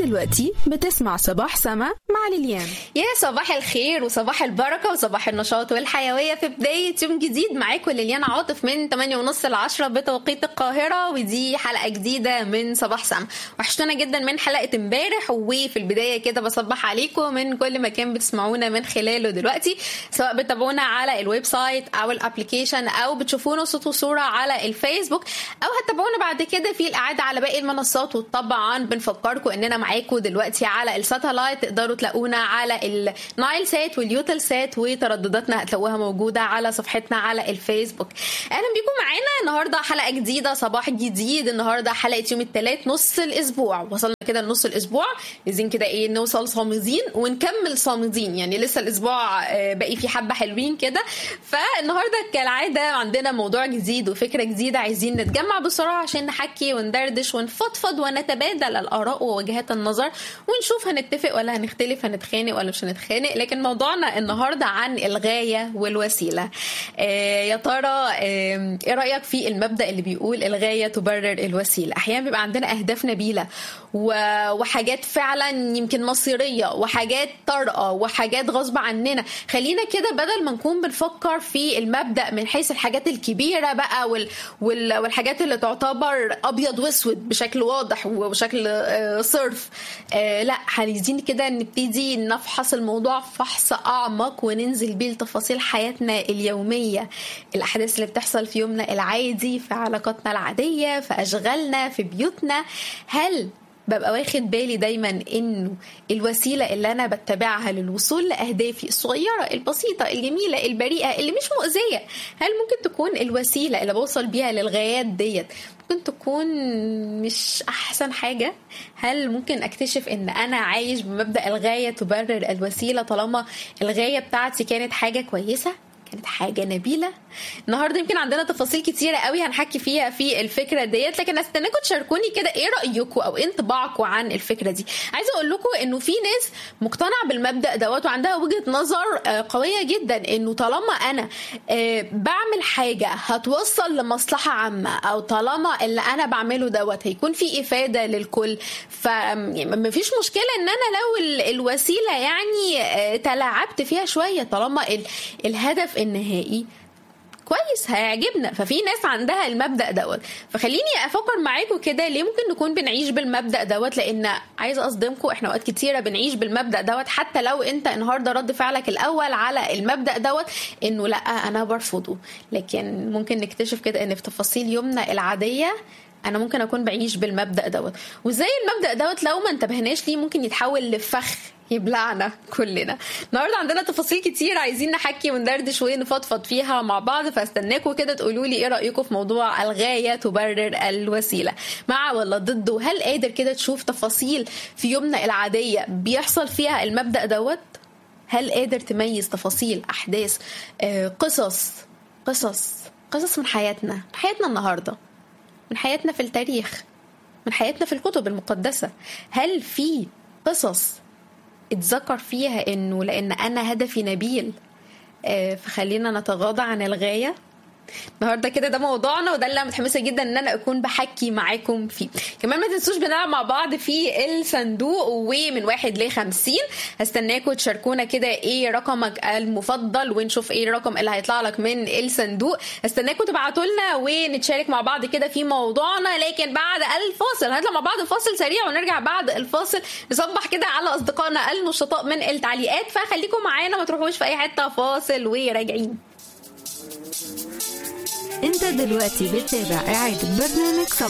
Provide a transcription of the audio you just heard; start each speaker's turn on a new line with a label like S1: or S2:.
S1: دلوقتي بتسمع صباح سما مع ليليان
S2: يا صباح الخير وصباح البركة وصباح النشاط والحيوية في بداية يوم جديد معاكم ليليان عاطف من 8 ونص ل 10 بتوقيت القاهرة ودي حلقة جديدة من صباح سما وحشتونا جدا من حلقة امبارح وفي البداية كده بصبح عليكم من كل مكان بتسمعونا من خلاله دلوقتي سواء بتابعونا على الويب سايت او الابلكيشن او بتشوفونا صوت وصورة على الفيسبوك او هتتابعونا بعد كده في الاعادة على باقي المنصات وطبعا بنفكركم اننا معاكم دلوقتي على الساتلايت تقدروا تلاقونا على النايل سات واليوتل سات وتردداتنا هتلاقوها موجوده على صفحتنا على الفيسبوك اهلا بيكم معانا النهارده حلقه جديده صباح جديد النهارده حلقه يوم الثلاث نص الاسبوع وصلنا كده لنص الاسبوع عايزين كده ايه نوصل صامدين ونكمل صامدين يعني لسه الاسبوع باقي فيه حبه حلوين كده فالنهارده كالعاده عندنا موضوع جديد وفكره جديده عايزين نتجمع بسرعه عشان نحكي وندردش ونفضفض ونتبادل الاراء ووجهات النظر ونشوف هنتفق ولا هنختلف هنتخانق ولا مش هنتخانق لكن موضوعنا النهارده عن الغايه والوسيله آه يا ترى آه ايه رايك في المبدا اللي بيقول الغايه تبرر الوسيله احيانا بيبقى عندنا اهداف نبيله وحاجات فعلا يمكن مصيريه وحاجات طارئه وحاجات غصب عننا خلينا كده بدل ما نكون بنفكر في المبدا من حيث الحاجات الكبيره بقى وال... وال... والحاجات اللي تعتبر ابيض واسود بشكل واضح وبشكل آه صرف آه لا عايزين كده نبتدي نفحص الموضوع فحص اعمق وننزل بيه لتفاصيل حياتنا اليوميه الاحداث اللي بتحصل في يومنا العادي في علاقاتنا العاديه في اشغالنا في بيوتنا هل ببقى واخد بالي دايما انه الوسيله اللي انا بتبعها للوصول لاهدافي الصغيره البسيطه الجميله البريئه اللي مش مؤذيه هل ممكن تكون الوسيله اللي بوصل بيها للغايات ديت ممكن تكون مش احسن حاجه هل ممكن اكتشف ان انا عايش بمبدا الغايه تبرر الوسيله طالما الغايه بتاعتي كانت حاجه كويسه كانت حاجة نبيلة النهاردة يمكن عندنا تفاصيل كتيرة قوي هنحكي فيها في الفكرة ديت لكن استناكم تشاركوني كده ايه رأيكم او انطباعكم عن الفكرة دي عايزة اقول لكم انه في ناس مقتنعة بالمبدأ دوت وعندها وجهة نظر قوية جدا انه طالما انا بعمل حاجة هتوصل لمصلحة عامة او طالما اللي انا بعمله دوت هيكون في افادة للكل فمفيش مشكلة ان انا لو الوسيلة يعني تلاعبت فيها شوية طالما الهدف النهائي كويس هيعجبنا ففي ناس عندها المبدا دوت فخليني افكر معاكم كده ليه ممكن نكون بنعيش بالمبدا دوت لان عايزه اصدمكم احنا اوقات كتيره بنعيش بالمبدا دوت حتى لو انت النهارده رد فعلك الاول على المبدا دوت انه لا انا برفضه لكن ممكن نكتشف كده ان في تفاصيل يومنا العاديه انا ممكن اكون بعيش بالمبدا دوت وازاي المبدا دوت لو ما انتبهناش ليه ممكن يتحول لفخ يبلعنا كلنا النهارده عندنا تفاصيل كتير عايزين نحكي وندردش ونفضفض فيها مع بعض فاستناكم كده تقولوا لي ايه رايكم في موضوع الغايه تبرر الوسيله مع ولا ضد وهل قادر كده تشوف تفاصيل في يومنا العاديه بيحصل فيها المبدا دوت هل قادر تميز تفاصيل احداث قصص قصص قصص من حياتنا من حياتنا النهارده من حياتنا في التاريخ من حياتنا في الكتب المقدسه هل في قصص اتذكر فيها انه لان انا هدفي نبيل فخلينا نتغاضى عن الغايه النهارده كده ده موضوعنا وده اللي انا متحمسه جدا ان انا اكون بحكي معاكم فيه كمان ما تنسوش بنلعب مع بعض في الصندوق ومن واحد ل 50 هستناكم تشاركونا كده ايه رقمك المفضل ونشوف ايه الرقم اللي هيطلع لك من الصندوق هستناكم تبعتوا لنا ونتشارك مع بعض كده في موضوعنا لكن بعد الفاصل هنطلع مع بعض فاصل سريع ونرجع بعد الفاصل نصبح كده على اصدقائنا النشطاء من التعليقات فخليكم معانا ما تروحوش في اي حته فاصل وراجعين
S1: انت دلوقتي بتتابع اعادة برنامج